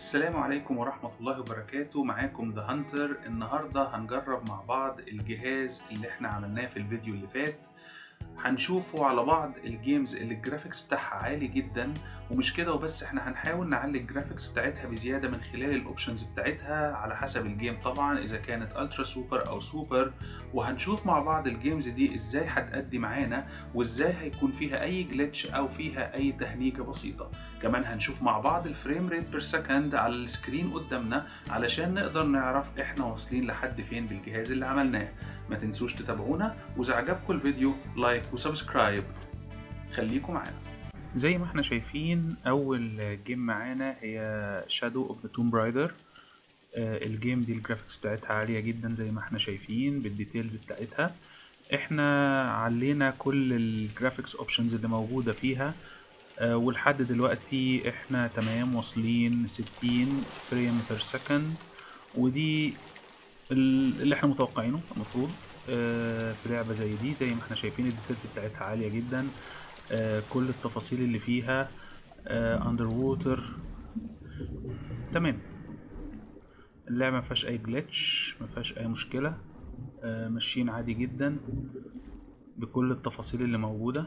السلام عليكم ورحمة الله وبركاته معاكم ذا هانتر النهاردة هنجرب مع بعض الجهاز اللي احنا عملناه في الفيديو اللي فات هنشوفه على بعض الجيمز اللي الجرافيكس بتاعها عالي جدا ومش كده وبس احنا هنحاول نعلي الجرافيكس بتاعتها بزيادة من خلال الاوبشنز بتاعتها على حسب الجيم طبعا اذا كانت الترا سوبر او سوبر وهنشوف مع بعض الجيمز دي ازاي هتأدي معانا وازاي هيكون فيها اي جلitch او فيها اي تهنيجة بسيطة كمان هنشوف مع بعض الفريم ريت بير سكند على السكرين قدامنا علشان نقدر نعرف احنا واصلين لحد فين بالجهاز اللي عملناه ما تنسوش تتابعونا واذا عجبكم الفيديو لايك وسبسكرايب خليكم معانا زي ما احنا شايفين اول جيم معانا هي شادو اوف ذا توم برايدر الجيم دي الجرافيكس بتاعتها عالية جدا زي ما احنا شايفين بالديتيلز بتاعتها احنا علينا كل الجرافيكس اوبشنز اللي موجودة فيها آه، ولحد دلوقتي احنا تمام واصلين 60 فريم بير سكند ودي ال- اللي احنا متوقعينه المفروض آه، في لعبة زي دي زي ما احنا شايفين الديتيلز بتاعتها عالية جدا آه، كل التفاصيل اللي فيها اندر ووتر تمام اللعبة ما فيهاش اي جلitch ما فيهاش اي مشكلة آه، ماشيين عادي جدا بكل التفاصيل اللي موجودة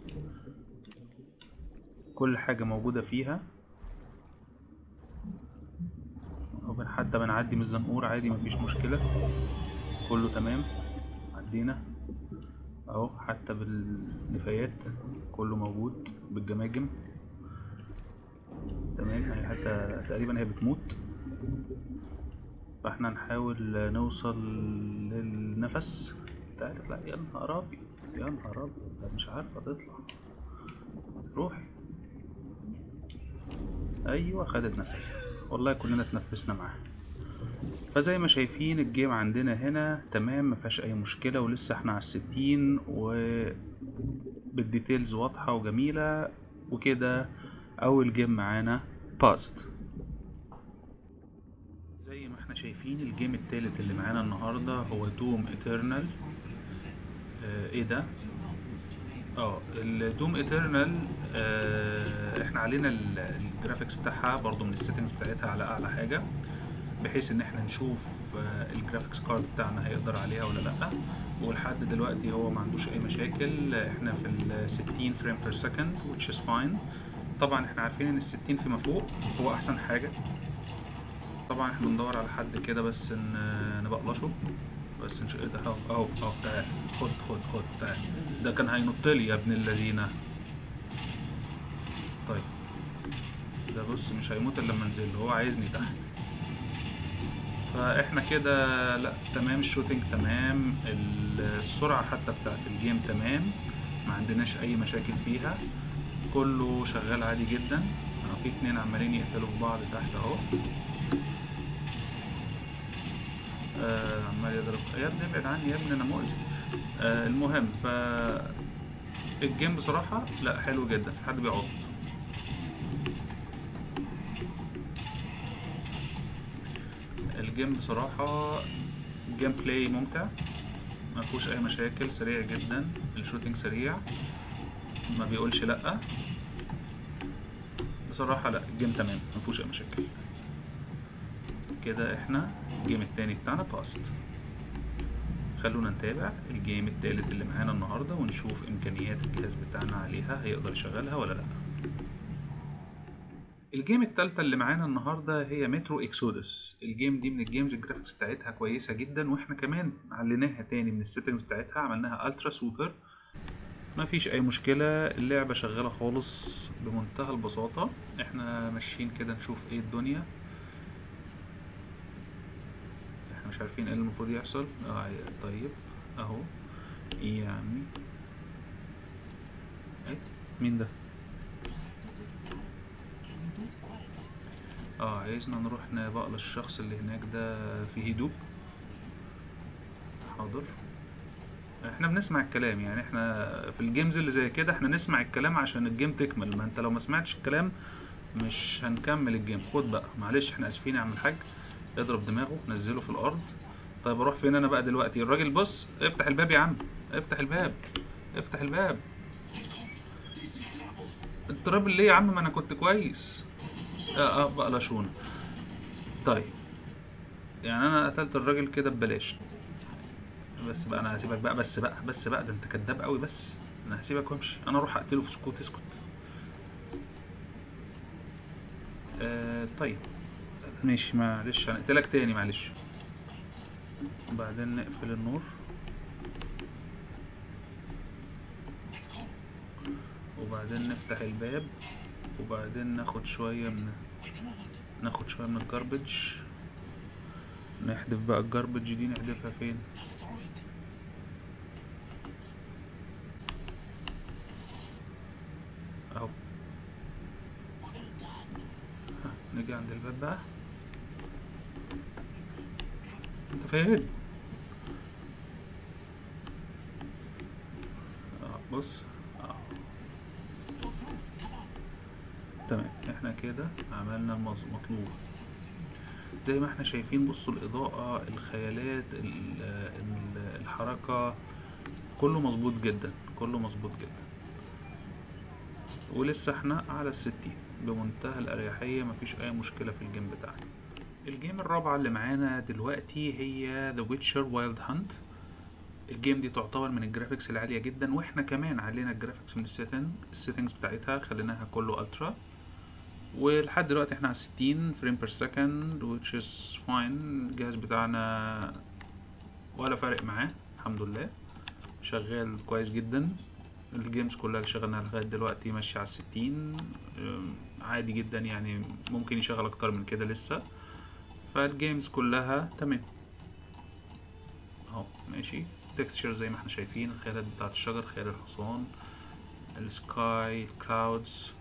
كل حاجة موجودة فيها أو حتى بنعدي من الزنقور عادي مفيش مشكلة كله تمام عدينا اهو حتى بالنفايات كله موجود بالجماجم تمام هي حتى تقريبا هي بتموت فاحنا نحاول نوصل للنفس تعالى تطلع يا نهار ابيض يا نهار ابيض ده مش عارفة تطلع روحي ايوه خدت نفس والله كلنا اتنفسنا معاها فزي ما شايفين الجيم عندنا هنا تمام مفيهاش اي مشكلة ولسه احنا على الستين و بالديتيلز واضحة وجميلة وكده اول جيم معانا باست زي ما احنا شايفين الجيم التالت اللي معانا النهاردة هو دوم ايترنال اه ايه ده اه الدوم ايترنال آه احنا علينا ال- الجرافيكس بتاعها برضو من السيتنجز بتاعتها على اعلى حاجه بحيث ان احنا نشوف آه الجرافيكس كارد بتاعنا هيقدر عليها ولا لا ولحد دلوقتي هو ما عندوش اي مشاكل احنا في ال 60 فريم بير سكند which is fine طبعا احنا عارفين ان ال 60 فيما فوق هو احسن حاجه طبعا احنا بندور على حد كده بس ان نبقلشه بس نش... ده اهو اهو اهو تعال خد خد خد تعال ده كان هينط لي يا ابن اللذينه طيب ده بص مش هيموت الا لما انزل له، هو عايزني تحت فاحنا كده لا تمام الشوتينج تمام ال- السرعه حتى بتاعت الجيم تمام ما عندناش اي مشاكل فيها كله شغال عادي جدا اه، في اتنين عمالين يقتلوا في بعض تحت اهو آه عمال يضرب يا ابني ابعد عني يا ابني انا مؤذي آه المهم ف الجيم بصراحة لا حلو جدا في حد بيعض الجيم بصراحة جيم بلاي ممتع ما فيهوش اي مشاكل سريع جدا الشوتينج سريع ما بيقولش لا بصراحة لا الجيم تمام ما فيهوش اي مشاكل كده احنا الجيم التاني بتاعنا باست خلونا نتابع الجيم التالت اللي معانا النهارده ونشوف امكانيات الجهاز بتاعنا عليها هيقدر يشغلها ولا لا الجيم التالتة اللي معانا النهاردة هي مترو اكسودس الجيم دي من الجيمز الجرافيكس بتاعتها كويسة جدا واحنا كمان عليناها تاني من السيتنجز بتاعتها عملناها الترا سوبر مفيش اي مشكلة اللعبة شغالة خالص بمنتهى البساطة احنا ماشيين كده نشوف ايه الدنيا احنا مش عارفين ايه اللي المفروض يحصل اه طيب اهو ايه يا عمي ايه مين ده اه عايزنا نروح نبقى الشخص اللي هناك ده في هدوء حاضر احنا بنسمع الكلام يعني احنا في الجيمز اللي زي كده احنا نسمع الكلام عشان الجيم تكمل ما انت لو ما سمعتش الكلام مش هنكمل الجيم خد بقى معلش احنا اسفين يا عم الحاج اضرب دماغه نزله في الارض طيب اروح فين انا بقى دلوقتي الراجل بص افتح الباب يا عم افتح الباب افتح الباب التراب ليه يا عم ما انا كنت كويس اه اه بقلشونا طيب يعني انا قتلت الراجل كده ببلاش بس بقى انا هسيبك بقى بس بقى بس بقى ده انت كداب قوي بس انا هسيبك وامشي انا اروح اقتله في سكوت اسكت آه طيب ماشي معلش هنقتلك تاني معلش وبعدين نقفل النور وبعدين نفتح الباب وبعدين ناخد شوية من ناخد شوية من الجاربج نحذف بقى الجاربج دي نحذفها فين اهو ها، نيجي عند الباب بقى انت فين اه بص اه تمام احنا كده عملنا المز- المطلوب زي ما احنا شايفين بصوا الإضاءة الخيالات ال- ال- الحركة كله مظبوط جدا كله مظبوط جدا ولسه احنا على الستين بمنتهى الأريحية مفيش أي مشكلة في الجيم بتاعنا الجيم الرابعة اللي معانا دلوقتي هي The Witcher Wild Hunt الجيم دي تعتبر من الجرافيكس العالية جدا واحنا كمان علينا الجرافيكس من السيتنج السيتنجز بتاعتها خليناها كله الترا ولحد دلوقتي احنا على 60 فريم بير سكند which is fine الجهاز بتاعنا ولا فارق معاه الحمد لله شغال كويس جدا الجيمز كلها اللي شغلناها لغاية دلوقتي ماشية على الستين أم، عادي جدا يعني ممكن يشغل أكتر من كده لسه فالجيمز كلها تمام اهو ماشي تكستشر زي ما احنا شايفين الخيالات بتاعة الشجر خيال الحصان السكاي الكلاودز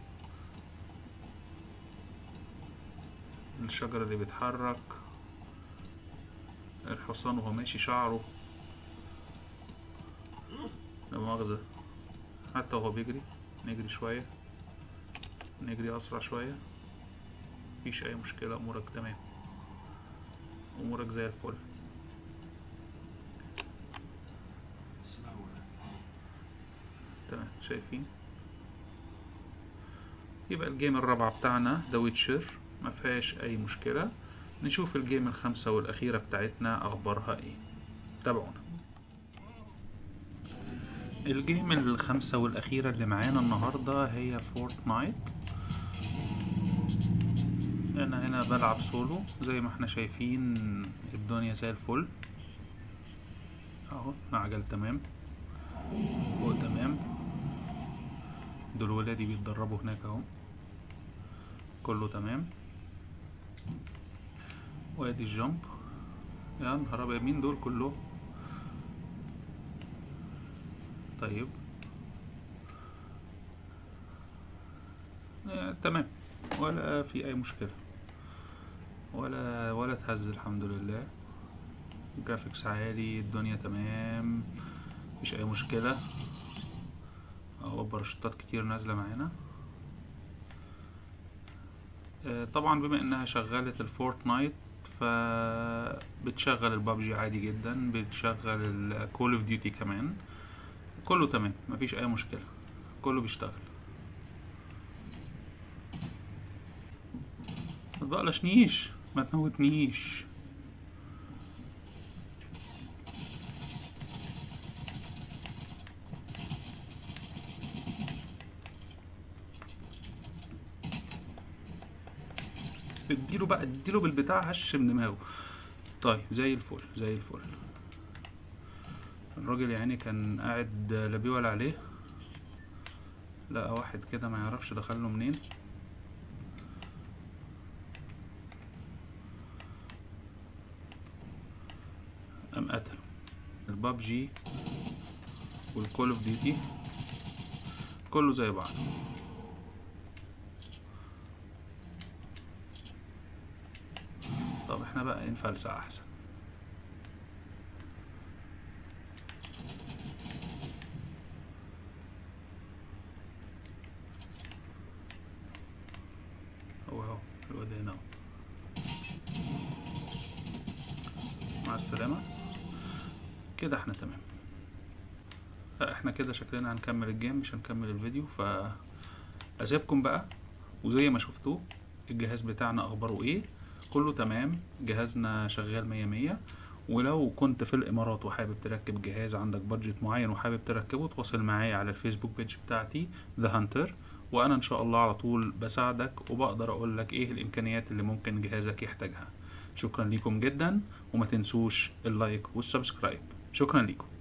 الشجر اللي بيتحرك الحصان وهو ماشي شعره لا مؤاخذة حتى وهو بيجري نجري شوية نجري أسرع شوية مفيش أي مشكلة أمورك تمام أمورك زي الفل تمام شايفين يبقى الجيم الرابعة بتاعنا ذا ويتشر ما فيهاش أي مشكلة نشوف الجيم الخامسة والأخيرة بتاعتنا أخبارها إيه تابعونا الجيم الخامسة والأخيرة اللي معانا النهاردة هي فورتنايت أنا هنا بلعب سولو زي ما احنا شايفين الدنيا زي الفل اهو معجل تمام فوق تمام دول ولادي بيتدربوا هناك اهو كله تمام وادي الجمب يا نهار ابيض مين دول كلهم طيب آه، تمام ولا في اي مشكله ولا ولا تهز الحمد لله جرافيكس عالي الدنيا تمام مفيش اي مشكله اهو باراشوتات كتير نازله معانا آه، طبعا بما انها شغلت الفورتنايت فبتشغل البابجي عادي جدا بتشغل الكول اوف ديوتي كمان كله تمام مفيش اي مشكله كله بيشتغل ما تبقلشنيش ما تموتنيش اديله بقى اديله بالبتاع هش من دماغه طيب زي الفل زي الفل الراجل يعني كان قاعد لا بيه ولا عليه لقى واحد كده ما يعرفش دخله منين قام قتله البابجي والكول اوف ديوتي كله زي بعض طب احنا بقى نفلسع احسن هو اهو الواد هنا اهو مع السلامة كده احنا تمام لا احنا كده شكلنا هنكمل الجيم مش هنكمل الفيديو ف اسيبكم بقى وزي ما شفتوه الجهاز بتاعنا اخباره ايه كله تمام جهازنا شغال مية مية ولو كنت في الامارات وحابب تركب جهاز عندك بادجت معين وحابب تركبه تواصل معايا على الفيسبوك بيج بتاعتي ذا هانتر وانا ان شاء الله على طول بساعدك وبقدر اقول لك ايه الامكانيات اللي ممكن جهازك يحتاجها شكرا ليكم جدا وما تنسوش اللايك والسبسكرايب شكرا ليكم